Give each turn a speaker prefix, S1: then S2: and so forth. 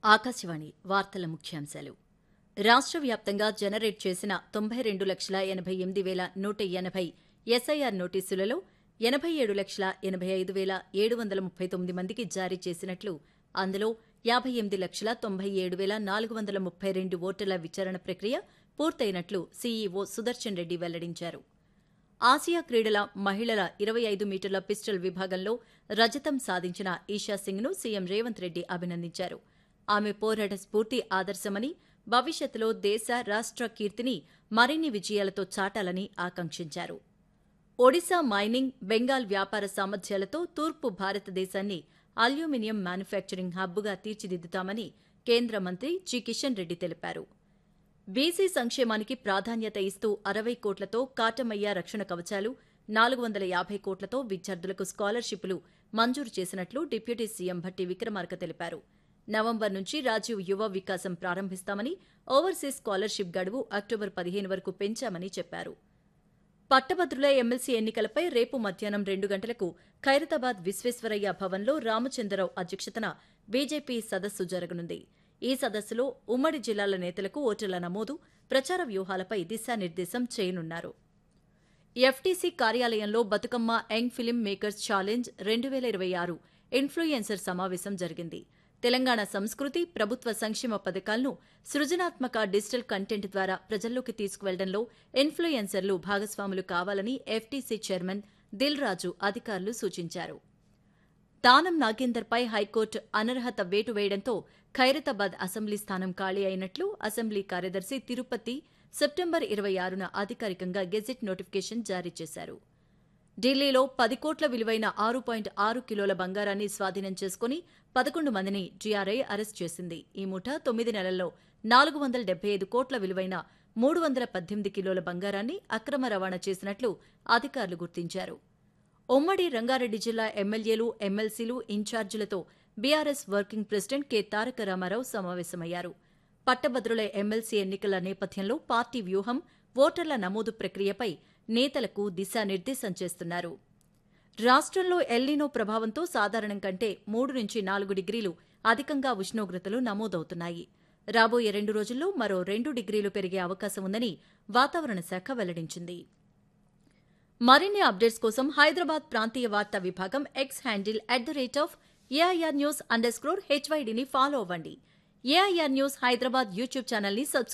S1: ఆకాశవాణి వార్తల ముఖ్యాంశాలు రాష్ట్ర వ్యాప్తంగా జనరేట్ చేసిన తొంభై రెండు లక్షల ఎనభై ఎనిమిది వేల నూట ఎనభై ఎస్ఐఆర్ నోటీసులలో ఎనభై ఏడు లక్షల ఎనభై ఐదు వేల ఏడు వందల ముప్పై తొమ్మిది మందికి జారీ చేసినట్లు అందులో యాభై ఎనిమిది లక్షల తొంభై ఏడు వేల నాలుగు వందల ముప్పై రెండు ఓటర్ల విచారణ ప్రక్రియ పూర్తయినట్లు సీఈఓ సుదర్శన్ రెడ్డి వెల్లడించారు ఆసియా క్రీడల మహిళల ఇరవై ఐదు మీటర్ల పిస్టల్ విభాగంలో రజతం సాధించిన ఈషా సింగ్ను సీఎం రేవంత్ రెడ్డి అభినందించారు ఆమె పోరాట స్ఫూర్తి ఆదర్శమని భవిష్యత్తులో దేశ రాష్ట్ర కీర్తిని మరిన్ని విజయాలతో చాటాలని ఆకాంక్షించారు ఒడిశా మైనింగ్ బెంగాల్ వ్యాపార సామర్థ్యాలతో తూర్పు భారతదేశాన్ని అల్యూమినియం మ్యానుఫ్యాక్చరింగ్ హబ్గా తీర్చిదిద్దుతామని కేంద్ర మంత్రి జి కిషన్ రెడ్డి తెలిపారు బీసీ సంక్షేమానికి ప్రాధాన్యత ఇస్తూ అరవై కోట్లతో కాటమయ్య రక్షణ కవచాలు నాలుగు వందల యాభై కోట్లతో విద్యార్థులకు స్కాలర్షిప్లు మంజూరు చేసినట్లు డిప్యూటీ సీఎం భట్టి విక్రమార్క తెలిపారు నవంబర్ నుంచి రాజీవ్ యువ వికాసం ప్రారంభిస్తామని ఓవర్సీస్ స్కాలర్షిప్ గడువు అక్టోబర్ పదిహేను వరకు పెంచామని చెప్పారు పట్టభద్రుల ఎమ్మెల్సీ ఎన్నికలపై రేపు మధ్యాహ్నం రెండు గంటలకు ఖైరతాబాద్ విశ్వేశ్వరయ్య భవన్లో రామచంద్రరావు అధ్యక్షతన బీజేపీ సదస్సు జరగనుంది ఈ సదస్సులో ఉమ్మడి జిల్లాల నేతలకు ఓటర్ల నమోదు ప్రచార వ్యూహాలపై దిశానిర్దేశం చేయనున్నారు ఎఫ్టీసీ కార్యాలయంలో Bathukamma young film makers challenge రెండు వేల ఇరవై ఆరు ఇన్ఫ్లుయెన్సర్ సమావేశం జరిగింది తెలంగాణ సంస్కృతి ప్రభుత్వ సంక్షేమ పథకాలను సృజనాత్మక డిజిటల్ కంటెంట్ ద్వారా ప్రజల్లోకి తీసుకువెళ్లడంలో ఇన్ఫ్లుయెన్సర్లు భాగస్వాములు కావాలని ఎఫ్టీసీ చైర్మన్ దిల్ రాజు అధికారులు సూచించారు దానం నాగేందర్పై హైకోర్టు అనర్హత వేటు వేయడంతో ఖైరతాబాద్ అసెంబ్లీ స్థానం ఖాళీ అయినట్లు అసెంబ్లీ కార్యదర్శి తిరుపతి సెప్టెంబర్ ఇరవై ఆరున అధికారికంగా గెజిట్ నోటిఫికేషన్ జారీ చేశారు ఢిల్లీలో పది కోట్ల విలువైన ఆరు పాయింట్ ఆరు కిలోల బంగారాన్ని స్వాధీనం చేసుకుని పదకొండు మందిని జీఆర్ఐ అరెస్ట్ చేసింది ఈ ముఠ తొమ్మిది నెలల్లో నాలుగు వందల డెబ్బై ఐదు కోట్ల విలువైన మూడు వందల పద్దెనిమిది కిలోల బంగారాన్ని అక్రమ రవాణా చేసినట్లు అధికారులు గుర్తించారు ఉమ్మడి రంగారెడ్డి జిల్లా ఎమ్మెల్యేలు ఎమ్మెల్సీలు ఇన్ఛార్జీలతో బీఆర్ఎస్ వర్కింగ్ ప్రెసిడెంట్ కె తారక రామారావు సమావేశమయ్యారు పట్టభద్రుల ఎమ్మెల్సీ ఎన్నికల నేపథ్యంలో పార్టీ వ్యూహం ఓటర్ల నమోదు ప్రక్రియపై నేతలకు దిశానిర్దేశం చేస్తున్నారు రాష్ట్రంలో ఎల్లీనో ప్రభావంతో సాధారణం కంటే మూడు నుంచి నాలుగు డిగ్రీలు అధికంగా ఉష్ణోగ్రతలు నమోదవుతున్నాయి రాబోయే రెండు రోజుల్లో మరో రెండు డిగ్రీలు పెరిగే అవకాశం ఉందని వాతావరణ శాఖ వెల్లడించింది మరిన్ని అప్డేట్స్ కోసం హైదరాబాద్ ప్రాంతీయ వార్తా విభాగం X handle at the rate of AIR news underscore హెచ్వైడిని ఫాలో అవ్వండి ఏఐఆర్ న్యూస్ హైదరాబాద్ యూట్యూబ్ ఛానల్ని సబ్స్క్రైబ్